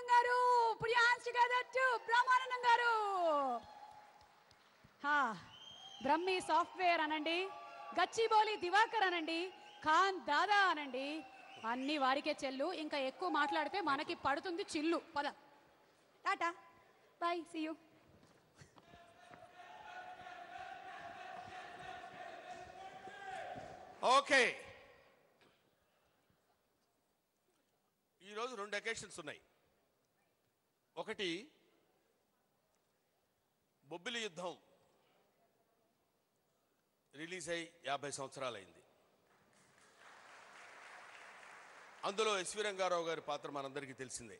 బ్రహ్మానందం గారు prions together to Brahmanandam గారు హా బ్రహ్మి సాఫ్ట్వేర్ అనండి గచ్చిబౌలి దివాకర్ అనండి ఖాన్ దాదా అనండి అన్ని వారికే చెల్లు ఇంకా ఎక్కువ మాట్లాడితే మనకి పడుతుంది చిల్లు పద tata bye see you okay ఈరోజు రెండు అకేషన్స్ ఉన్నాయి ఒకటి బొబ్బిలి యుద్ధం రిలీజ్ అయి యాభై సంవత్సరాలైంది అందులో ఎస్వి రంగారావు గారి పాత్ర మనందరికీ తెలిసిందే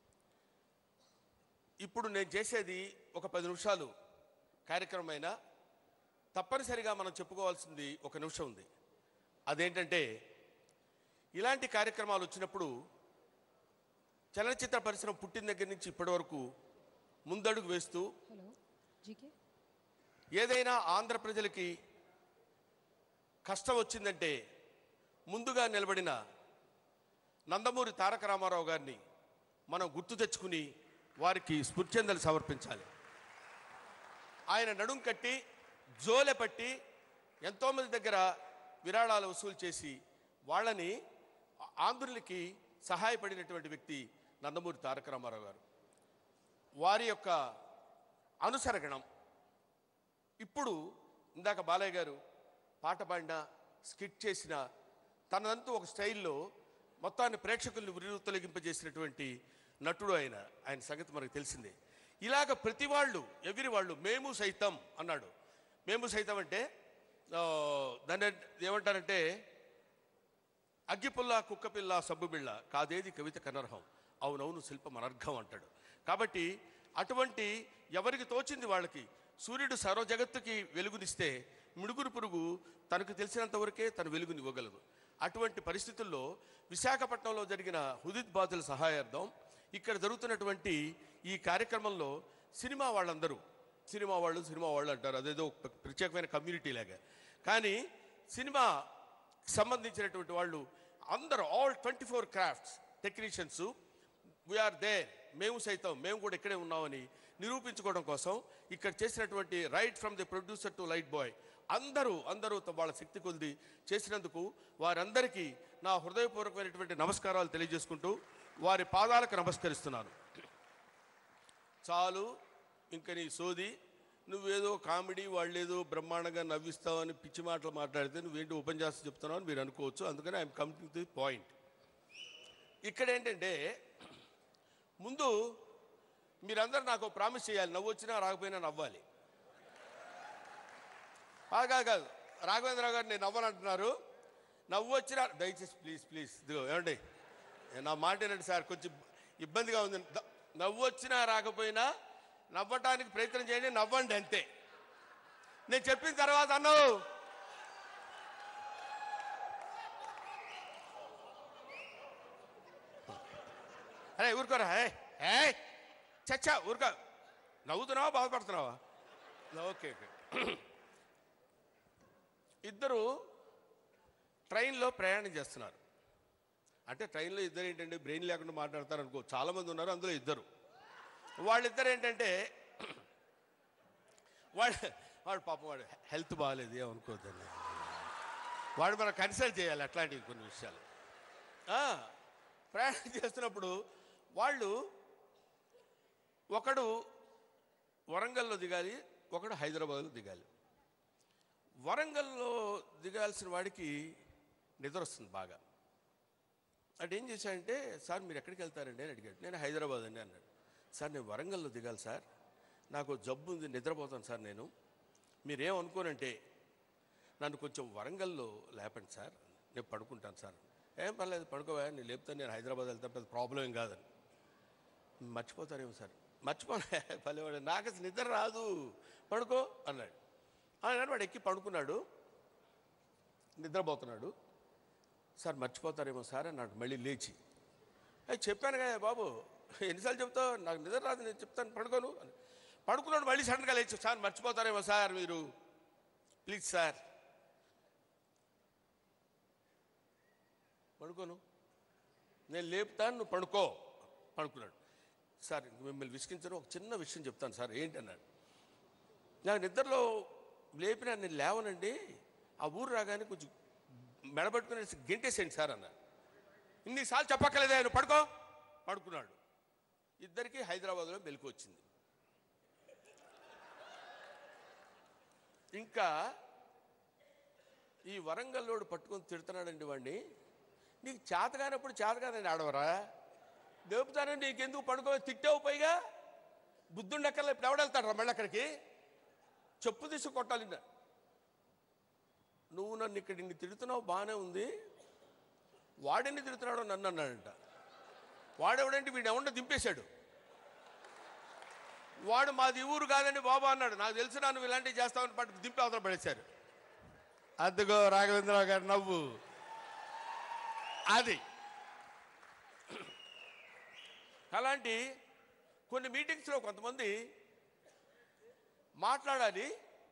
ఇప్పుడు నేను చేసేది ఒక పది నిమిషాలు కార్యక్రమం అయినా తప్పనిసరిగా మనం చెప్పుకోవాల్సింది ఒక నిమిషం ఉంది అదేంటంటే ఇలాంటి కార్యక్రమాలు వచ్చినప్పుడు చలనచిత్ర పరిశ్రమ పుట్టిన దగ్గర నుంచి ఇప్పటి వరకు ముందడుగు వేస్తూ హలో జీకే ఏదైనా ఆంధ్ర ప్రజలకి కష్టం వచ్చిందంటే ముందుగా నిలబడిన నందమూరి తారక రామారావు గారిని మనం గుర్తు తెచ్చుకుని వారికి స్ఫుర్చందలు సమర్పించాలి ఆయన నడుం కట్టి జోలె పట్టి ఎంతోమంది దగ్గర విరాళాలు వసూలు చేసి వాళ్ళని ఆంధ్రులకి సహాయపడినటువంటి వ్యక్తి నందమూరి తారక రామారావు గారు వారి యొక్క అనుసరగణం ఇప్పుడు ఇందాక బాలయ్య గారు పాట పాడిన స్కిట్ చేసిన తనంతూ ఒక స్టైల్లో మొత్తాన్ని ప్రేక్షకుల్ని ఉరితొలగింపజేసినటువంటి నటుడు ఆయన ఆయన సంగతి మనకు తెలిసిందే ఇలాగ ప్రతి వాళ్ళు ఎవరి వాళ్ళు మేము సైతం అన్నాడు మేము సైతం అంటే ఆ, దాన్ని ఏమంటారంటే అగ్గిపుల్ల కుక్కపిల్ల సబ్బుబిళ్ళ కాదేది కవిత కనర్హం అవునవును శిల్పం అనర్ఘం అంటాడు కాబట్టి అటువంటి ఎవరికి తోచింది వాళ్ళకి సూర్యుడు సర్వ జగత్తుకి వెలుగునిస్తే మిడుగురు పురుగు తనకు తెలిసినంత వరకే తన వెలుగునివ్వగలదు అటువంటి పరిస్థితుల్లో విశాఖపట్నంలో జరిగిన హుదిత్ బాధుల సహాయార్థం ఇక్కడ జరుగుతున్నటువంటి ఈ కార్యక్రమంలో సినిమా వాళ్ళందరూ సినిమా వాళ్ళు సినిమా వాళ్ళు అంటారు అదేదో ఒక ప్రత్యేకమైన కమ్యూనిటీ లాగా కానీ సినిమా సంబంధించినటువంటి వాళ్ళు అందరూ all twenty four crafts technicians we are there మేము సైతం మేము కూడా ఇక్కడే ఉన్నామని నిరూపించుకోవడం కోసం ఇక్కడ చేసినటువంటి right from the producer to light boy అందరూ అందరూ త- వాళ్ళ శక్తి కొద్ది చేసినందుకు వారందరికీ నా హృదయపూర్వకమైనటువంటి నమస్కారాలు తెలియజేసుకుంటూ వారి పాదాలకు నమస్కరిస్తున్నాను చాలు ఇంక నీ సోది నువ్వేదో కామెడీ వాళ్ళేదో బ్రహ్మాండంగా నవ్విస్తావని పిచ్చి మాటలు మాట్లాడితే నువ్వేంటి ఉపన్యాసం చెప్తున్నావు అని మీరు అనుకోవచ్చు అందుకని I'm coming to the point ఇక్కడ ఏంటంటే ముందు మీరందరూ నాకు ప్రామిస్ చేయాలి నవ్వు వచ్చినా రాకపోయినా నవ్వాలి ఆ కాదు కాదు రాఘవేంద్రరావు గారు నేను నవ్వనంటున్నారు నవ్వు వచ్చినా దయచేసి ప్లీజ్ ప్లీజ్ ఇదిగో ఏమండి నా మాట ఏంటంటే సార్ కొంచెం ఇబ్బందిగా ఉంది ద- నవ్వు వచ్చినా రాకపోయినా నవ్వటానికి ప్రయత్నం చేయండి నవ్వండి అంతే నేను చెప్పిన తర్వాత అన్నావు అరే ఊరుకోరా హే హే చచ్చా ఊరుకో నవ్వుతున్నావా బాధపడుతున్నావా ఓకే ఓకే ఇద్దరు ట్రైన్లో ప్రయాణం చేస్తున్నారు అంటే ట్రైన్లో ఇద్దరు ఏంటంటే బ్రెయిన్ లేకుండా మాట్లాడతారు అనుకో చాలామంది ఉన్నారు అందులో ఇద్దరు వాళ్ళిద్దరు ఏంటంటే వాడు వాడు పాపం వాడు హెల్త్ బాగాలేదు ఏమనుకోవద్దండి వాడు మనం కన్సల్ట్ చేయాలి అట్లాంటివి కొన్ని విషయాలు ఆ, ప్రయాణం చేస్తున్నప్పుడు వాళ్ళు ఒకడు వరంగల్లో దిగాలి ఒకడు హైదరాబాద్లో దిగాలి వరంగల్లో దిగాల్సిన వాడికి నిద్ర వస్తుంది బాగా అటు ఏం చేశాడంటే సార్ మీరు ఎక్కడికి వెళ్తారండి అని అడిగాడు నేను హైదరాబాద్ అండి అన్నాడు సార్ నేను వరంగల్లో దిగాలి సార్ నాకు జబ్బు ఉంది నిద్రపోతాను సార్ నేను మీరేం అనుకోనంటే నన్ను కొంచెం వరంగల్లో లేపండి సార్ నేను పడుకుంటాను సార్ ఏం పర్లేదు పడుకోవా నేను లేపుతాను నేను హైదరాబాద్ వెళ్తాను పెద్ద ప్రాబ్లం ఏం కాదని మర్చిపోతారేమో సార్ మర్చిపోలే పల్లెవాడు నాకు అసలు నిద్ర రాదు పడుకో అన్నాడు అన్నాడు వాడు ఎక్కి పడుకున్నాడు నిద్రపోతున్నాడు సార్ మర్చిపోతారేమో సార్ అన్నాడు మళ్ళీ లేచి "ఏ, చెప్పాను కదా బాబు ఎన్నిసార్లు చెప్తావు నాకు నిద్ర రాదు నేను చెప్తాను పడుకోను అని. పడుకున్నాడు మళ్ళీ సడన్గా లేచి సార్ మర్చిపోతారేమో సార్ మీరు ప్లీజ్ సార్ పడుకోను నేను లేపుతాను నువ్వు పడుకో పడుకున్నాడు సార్ ఇంక మిమ్మల్ని విసిగించడం ఒక చిన్న విషయం చెప్తాను సార్ ఏంటన్నాడు నాకు నిద్రలో లేపిన నేను లేవనండి ఆ ఊరు రాగానే కొంచెం మెడబట్టుకుని గెంటేసేయండి సార్ అన్న ఇన్నిసార్లు చెప్పక్కలేదా ఆయన పడుకో పడుకున్నాడు ఇద్దరికి హైదరాబాద్లో మెలకు వచ్చింది ఇంకా ఈ వరంగల్లోడు పట్టుకొని తిడుతున్నాడండి వాడిని నీకు చేతగానప్పుడు చేతగానని ఆడవరా దేపుతానని నీకెందుకు పడుకో తిట్టావు పైగా బుద్ధుండక్కర్లే ఇప్పుడు ఎవడెళ్తాడు మళ్ళీ అక్కడికి చెప్పు తీసి కొట్టాలి నిన్ను. నువ్వు నన్ను ఇక్కడ ఇన్ని తిడుతున్నావు బాగానే ఉంది వాడిని తిడుతున్నాడు నన్ను అన్నాడంట వాడెవడంటే వీడు ఎవడ దింపేశాడు వాడు మాది ఈ ఊరు కాదండి బాబా అన్నాడు నాకు తెలిసి నువ్వు ఇలాంటివి చేస్తావని పట్టు దింపి అవతల పడేశారు అద్దుగో రాఘవేంద్రరావు గారు నవ్వు అది అలాంటి కొన్ని మీటింగ్స్లో కొంతమంది మాట్లాడాలి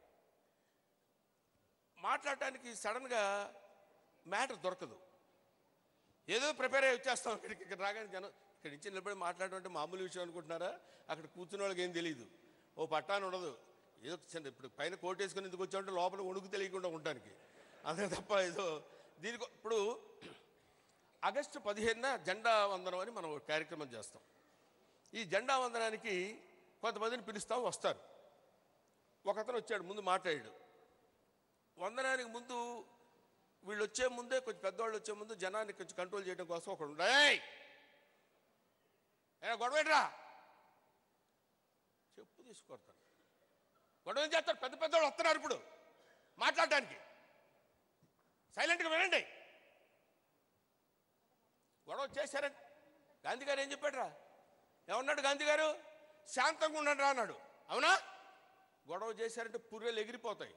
మాట్లాడటానికి సడన్గా మ్యాటర్ దొరకదు ఏదో ప్రిపేర్ అయ్యి వచ్చేస్తాం ఇక్కడికి ఇక్కడ రాగానే జనం ఇక్కడ నుంచి నిలబడి మాట్లాడడం అంటే మామూలు విషయం అనుకుంటున్నారా అక్కడ కూర్చున్న వాళ్ళకి ఏం తెలియదు ఓ పట్టాను ఉండదు ఏదో చిన్న ఇప్పుడు పైన కోట్ వేసుకుని ఎందుకు వచ్చామంటే లోపల వణుకు తెలియకుండా ఉండటానికి అంతే తప్ప ఏదో దీనికి ఇప్పుడు ఆగస్టు పదిహేనున జెండా వందనం అని మనం ఒక కార్యక్రమం చేస్తాం ఈ జెండా వందనానికి కొంతమందిని పిలుస్తాం వస్తారు ఒకతను వచ్చాడు ముందు మాట్లాడాడు వందనానికి ముందు వీళ్ళు వచ్చే ముందే కొంచెం పెద్దవాళ్ళు వచ్చే ముందు జనాన్ని కొంచెం కంట్రోల్ చేయడం కోసం ఒకడు ఉన్నాడు. "ఏయ్! ఏ గొడవేట్రా చెప్పు తీసుకొడతాను గొడవ ఏం చేస్తారు పెద్ద పెద్దవాళ్ళు వస్తున్నారు ఇప్పుడు మాట్లాడటానికి సైలెంట్గా వినండి గొడవ చేశారండి గాంధీ గారు ఏం చెప్పాడురా ఏమన్నాడు గాంధీ గారు శాంతంగా ఉండండి రా అన్నాడు అవునా గొడవ చేశారంటే పుర్రెలు ఎగిరిపోతాయి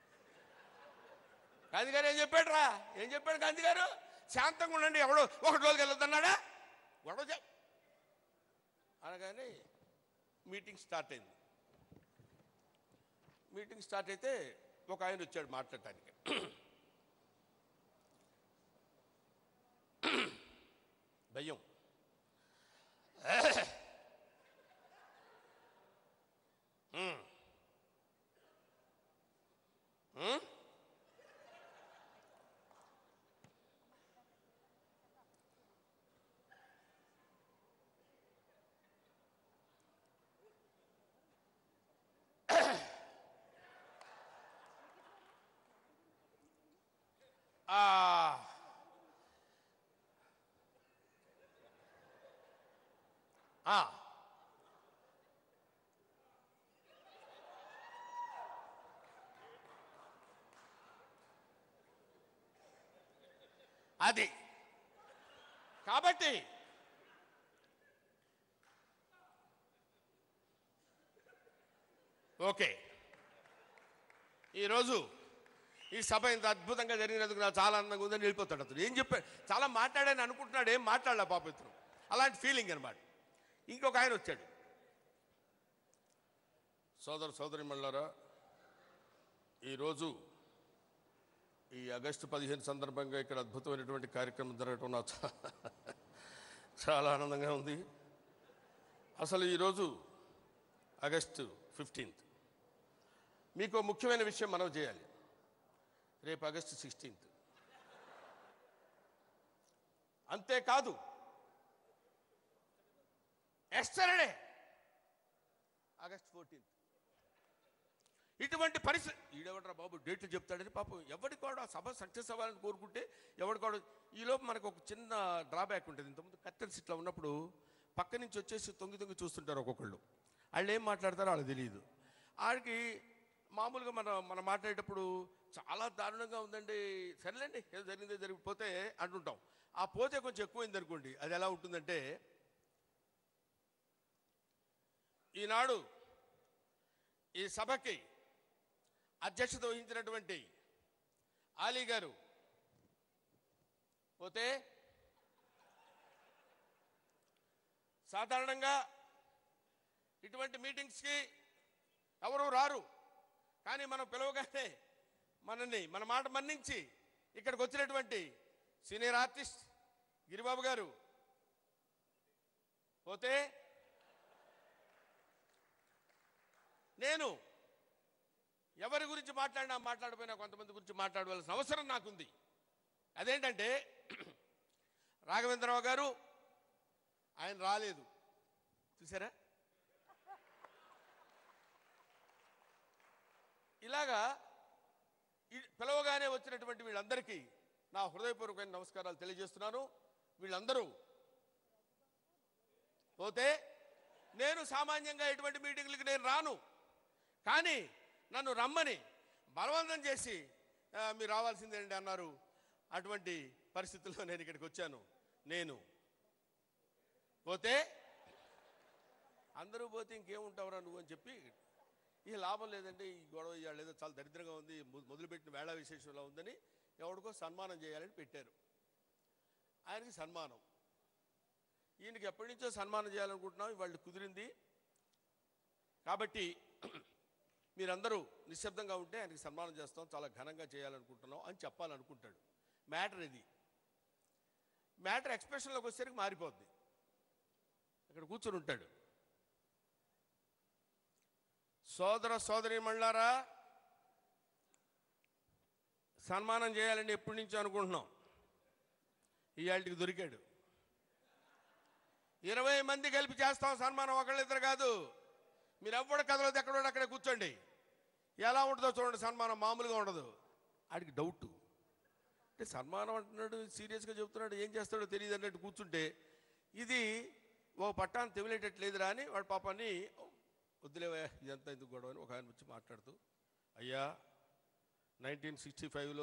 గాంధీ గారు ఏం చెప్పాడు రా ఏం చెప్పాడు గాంధీ గారు శాంతంగా ఉండండి ఎవడో ఒకటి రోజుకి వెళ్ళొద్దన్నాడా గొడవ చే అనగానే మీటింగ్ స్టార్ట్ అయింది మీటింగ్ స్టార్ట్ అయితే ఒక ఆయన వచ్చాడు మాట్లాడటానికి భయం ఉమ్. ఉమ్? ఆ ఆ అది కాబట్టి ఓకే ఈరోజు ఈ సభ ఇంత అద్భుతంగా జరిగినందుకు నాకు చాలా ఆనందంగా ఉందని వెళ్ళిపోతాడు అతను ఏం చెప్పాడు చాలా మాట్లాడని అనుకుంటున్నాడు ఏం మాట్లాడలే పాప ఇతను అలాంటి ఫీలింగ్ అనమాట ఇంకొక ఆయన వచ్చాడు సోదర సోదరి మళ్ళారా ఈరోజు ఈ ఆగస్టు పదిహేను సందర్భంగా ఇక్కడ అద్భుతమైనటువంటి కార్యక్రమం జరగటం నాకు చా- చాలా ఆనందంగా ఉంది అసలు ఈరోజు ఆగస్టు ఫిఫ్టీన్త్ మీకు ఓ ముఖ్యమైన విషయం మనం చేయాలి రేపు ఆగస్టు సిక్స్టీన్త్ అంతేకాదు ఎస్టర్డే ఆగస్ట్ ఫోర్టీన్త్ ఇటువంటి పరిస్థితి ఈడెవడరా బాబు డేట్లు చెప్తాడని పాపం ఎవరికి కూడా ఆ సభ సక్సెస్ అవ్వాలని కోరుకుంటే ఎవరికి కూడా ఈలోపు మనకు ఒక చిన్న డ్రాబ్యాక్ ఉంటుంది ఇంతకుముందు కత్తెర్స్ ఇట్లా ఉన్నప్పుడు పక్క నుంచి వచ్చేసి తొంగి తొంగి చూస్తుంటారు ఒక్కొక్కళ్ళు వాళ్ళు ఏం మాట్లాడతారో వాళ్ళకి తెలియదు ఆడికి మామూలుగా మనం మనం మాట్లాడేటప్పుడు చాలా దారుణంగా ఉందండి సరేలేండి ఏదో జరిగిందే జరిగిపోతే అంటుంటాం ఆ పోతే కొంచెం ఎక్కువైంది అనుకోండి అది ఎలా ఉంటుందంటే ఈనాడు ఈ సభకి అధ్యక్షత వహించినటువంటి ఆలీ గారు పోతే సాధారణంగా ఇటువంటి మీటింగ్స్కి ఎవరు రారు కానీ మనం పిలవగానే మనల్ని మన మాట మన్నించి ఇక్కడికి వచ్చినటువంటి సీనియర్ ఆర్టిస్ట్ గిరిబాబు గారు పోతే నేను ఎవరి గురించి మాట్లాడినా మాట్లాడిపోయినా కొంతమంది గురించి మాట్లాడవలసిన అవసరం నాకుంది అదేంటంటే రాఘవేంద్రరావు గారు ఆయన రాలేదు చూసారా ఇలాగా ఈ- పిలవగానే వచ్చినటువంటి వీళ్ళందరికీ నా హృదయపూర్వకమైన నమస్కారాలు తెలియజేస్తున్నాను వీళ్ళందరూ పోతే నేను సామాన్యంగా ఎటువంటి మీటింగ్లకి నేను రాను కానీ నన్ను రమ్మని బలవంతం చేసి "ఆ, మీరు రావాల్సిందేంటి అన్నారు అటువంటి పరిస్థితుల్లో నేను ఇక్కడికి వచ్చాను నేను పోతే అందరూ పోతే ఇంకేముంటావురా నువ్వు అని చెప్పి ఈ లాభం లేదంటే ఈ గొడవ ఇవాళ ఏదో చాలా దరిద్రంగా ఉంది మొ- మొదలుపెట్టిన వేళ విశేషంలో ఉందని ఎవడికో సన్మానం చేయాలని పెట్టారు ఆయనకి సన్మానం ఈయనకి ఎప్పటి నుంచో సన్మానం చేయాలనుకుంటున్నాం ఇవాళ కుదిరింది కాబట్టి మీరందరూ నిశ్శబ్దంగా ఉంటే ఆయనకి సన్మానం చేస్తాం చాలా ఘనంగా చేయాలనుకుంటున్నాం అని చెప్పాలనుకుంటాడు మ్యాటర్ ఇది మ్యాటర్ ఎక్స్ప్రెషన్లోకి వచ్చేసరికి మారిపోద్ది అక్కడ కూర్చొని ఉంటాడు సోదర సోదరి మళ్ళారా సన్మానం చేయాలని ఎప్పటి నుంచో అనుకుంటున్నాం ఇవాళకి దొరికాడు ఇరవై మంది కలిపి చేస్తాం సన్మానం ఒకళ్ళిద్దరు కాదు మీరు ఎవ్వడు కదలదు ఎక్కడో అక్కడే కూర్చోండి ఎలా ఉంటుందో చూడండి సన్మానం మామూలుగా ఉండదు ఆడికి డౌట్ అంటే సన్మానం అంటున్నాడు సీరియస్గా చెప్తున్నాడు ఏం చేస్తాడో తెలియదు అన్నట్టు కూర్చుంటే ఇది ఓ పట్టాన్ని తెమిలేటట్లేదురా అని వాడి పాపాన్ని వద్దులేవా ఇదంతా ఎందుకు గొడవ అని ఒక ఆయన వచ్చి మాట్లాడుతూ అయ్యా నైన్టీన్ సిక్స్టీ ఫైవ్లో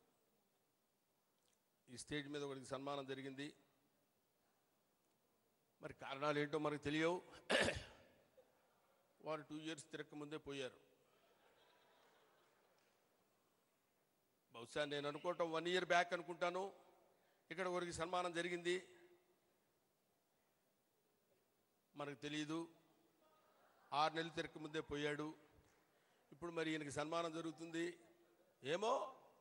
ఈ స్టేజ్ మీద ఒకరికి సన్మానం జరిగింది మరి కారణాలు ఏంటో మనకు తెలియవు వారు టూ ఇయర్స్ తిరక్క ముందే పోయారు బహుశా నేను అనుకోవటం వన్ ఇయర్ బ్యాక్ అనుకుంటాను ఇక్కడ ఒకరికి సన్మానం జరిగింది మనకు తెలియదు ఆరు నెలలు తిరక్క ముందే పోయాడు ఇప్పుడు మరి ఈయనకి సన్మానం జరుగుతుంది ఏమో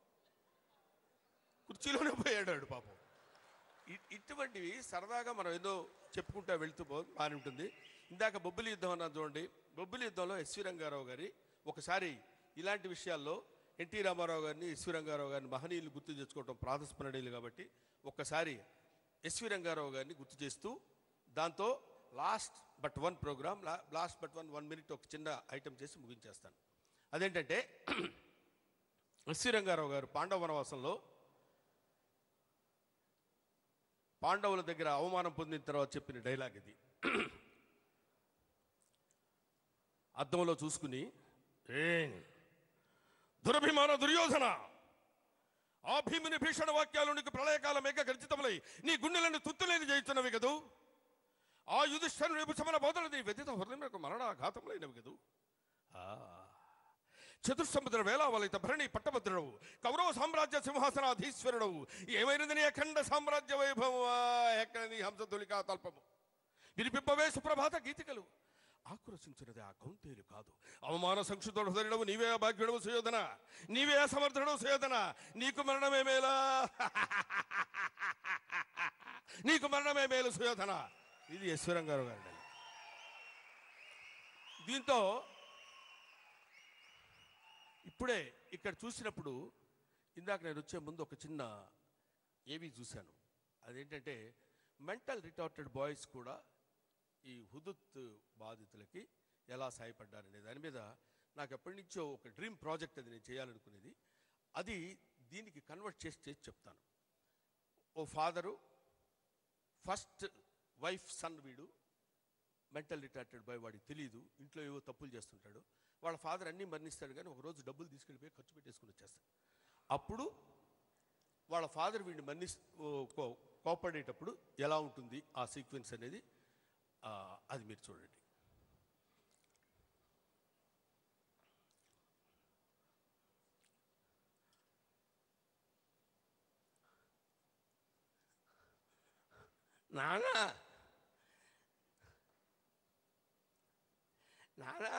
కుర్చీలోనే పోయాడు వాడు పాపం ఇ- ఇటువంటివి సరదాగా మనం ఏదో చెప్పుకుంటా వెళ్తూ పో బాగానే ఉంటుంది ఇందాక బొబ్బిలి యుద్ధం అన్నా చూడండి బొబ్బిలి యుద్ధంలో ఎస్వి రంగారావు గారి ఒకసారి ఇలాంటి విషయాల్లో ఎన్టీ రామారావు గారిని ఎస్వి రంగారావు గారిని మహనీయులు గుర్తు తెచ్చుకోవడం ప్రాతస్మరణీయులు కాబట్టి ఒక్కసారి ఎస్వి రంగారావు గారిని గుర్తు చేస్తూ దాంతో last but one programme last but one one minute ఒక చిన్న ఐటెం చేసి ముగించేస్తాను అదేంటంటే ఎస్వి రంగారావు గారు పాండవ వనవాసంలో పాండవుల దగ్గర అవమానం పొందిన తర్వాత చెప్పిన డైలాగ్ ఇది అద్దంలో చూసుకుని ఏం దురభిమాన దుర్యోధన ఆ భీముని భీషణ వాక్యాలు నీకు ప్రళయకాలం మేక గర్జితములై నీ గుండెలను తుత్తులేని చేయుచున్నవి కదూ ఆ యుధిష్ఠను విభుచమన బోధన నీ వ్యతిత హృదయములకు మరణాఘాతములైనవి కదూ ఆ చతుస్సముద్ర వేలావలిత భరణి పట్టభద్రుడవు కౌరవ సామ్రాజ్య సింహాసనాధీశ్వరుడవు ఏమైనది నీ అఖండ సామ్రాజ్య వైభవమా ఎక్కడ నీ హంసతులికా తల్పము వినిపింపవే సుప్రభాత గీతికలు ఆక్రోశించినది ఆ కౌంతేలు కాదు అవమాన సంక్షుతుడు హృదయుడవు నీవే భాగ్యుడవు సుయోధన నీవే సమర్థుడవు సుయోధన నీకు మరణమే మేలా నీకు మరణమే మేలు సుయోధన ఇది ఈశ్వరం గారు గారి దీంతో ఇప్పుడే ఇక్కడ చూసినప్పుడు ఇందాక నేను వచ్చే ముందు ఒక చిన్న ఏవి చూశాను అదేంటంటే మెంటల్ రిటార్టెడ్ బాయ్స్ కూడా ఈ హుదుత్ బాధితులకి ఎలా సాయపడ్డారనే దాని మీద నాకు ఎప్పటి నుంచో ఒక డ్రీమ్ ప్రాజెక్ట్ అది నేను చేయాలనుకునేది అది దీనికి కన్వర్ట్ చేసి చేసి చెప్తాను ఓ ఫాదరు ఫస్ట్ వైఫ్ సన్ వీడు మెంటల్ రిటార్టెడ్ బాయ్ వాడికి తెలియదు ఇంట్లో ఏవో తప్పులు చేస్తుంటాడు వాళ్ళ ఫాదర్ అన్నీ మరణిస్తాడు కానీ ఒక రోజు డబ్బులు తీసుకెళ్ళిపోయి ఖర్చు పెట్టేసుకుని వచ్చేస్తాడు అప్పుడు వాళ్ళ ఫాదర్ వీడిని మరణి కోపడేటప్పుడు ఎలా ఉంటుంది ఆ సీక్వెన్స్ అనేది ఆ, అది మీరు చూడండి నానా నానా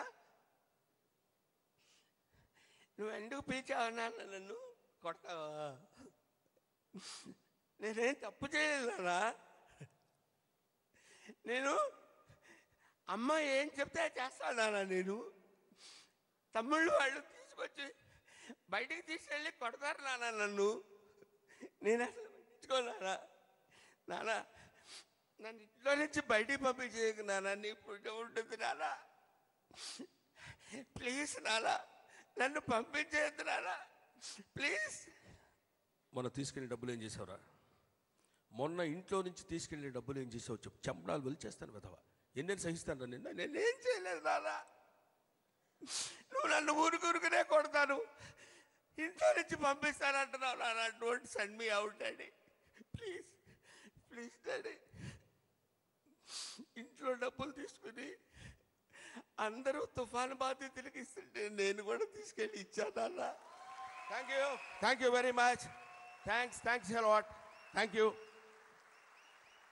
నువ్వు ఎందుకు పిలిచావు నాన్న నన్ను కొడతావా నేనేం తప్పు చేయలేదు నాన్న నేను అమ్మ ఏం చెప్తే అది చేస్తాను నాన్న నేను తమ్ముళ్ళు వాళ్ళు తీసుకొచ్చి బయటికి తీసుకెళ్ళి కొడతారు నాన్న నన్ను నేను అసలు పట్టించుకోనానా నాన్న నన్ను ఇంట్లో నుంచి బయటికి పంపించేయకు నాన్న నీ పుణ్యం ఉంటుంది నాన్న ప్లీజ్ నాన్న నన్ను పంపించేయద్దు నాన్న ప్లీజ్ మొన్న తీసుకెళ్ళి డబ్బులు ఏం చేసావురా మొన్న ఇంట్లో నుంచి తీసుకెళ్ళే డబ్బులు ఏం చేసావు చెప్పు చెంపడాలు వెళ్ళిచేస్తాను విధవ ఎన్నెన్ని సహిస్తాను నిన్న నేనేం చేయలేదు నాన్న నువ్వు నన్ను ఊరుకూరుకునే కొడతాను ఇంట్లో నుంచి పంపిస్తానంటున్నావు నాన్న don't send me out daddy please please daddy ఇంట్లో డబ్బులు తీసుకుని అందరూ తుఫాను బాధ్యతలకు ఇస్తుంటే నేను కూడా తీసుకెళ్ళి ఇచ్చానన్నా thank you thank you very much thanks thanks lot thank you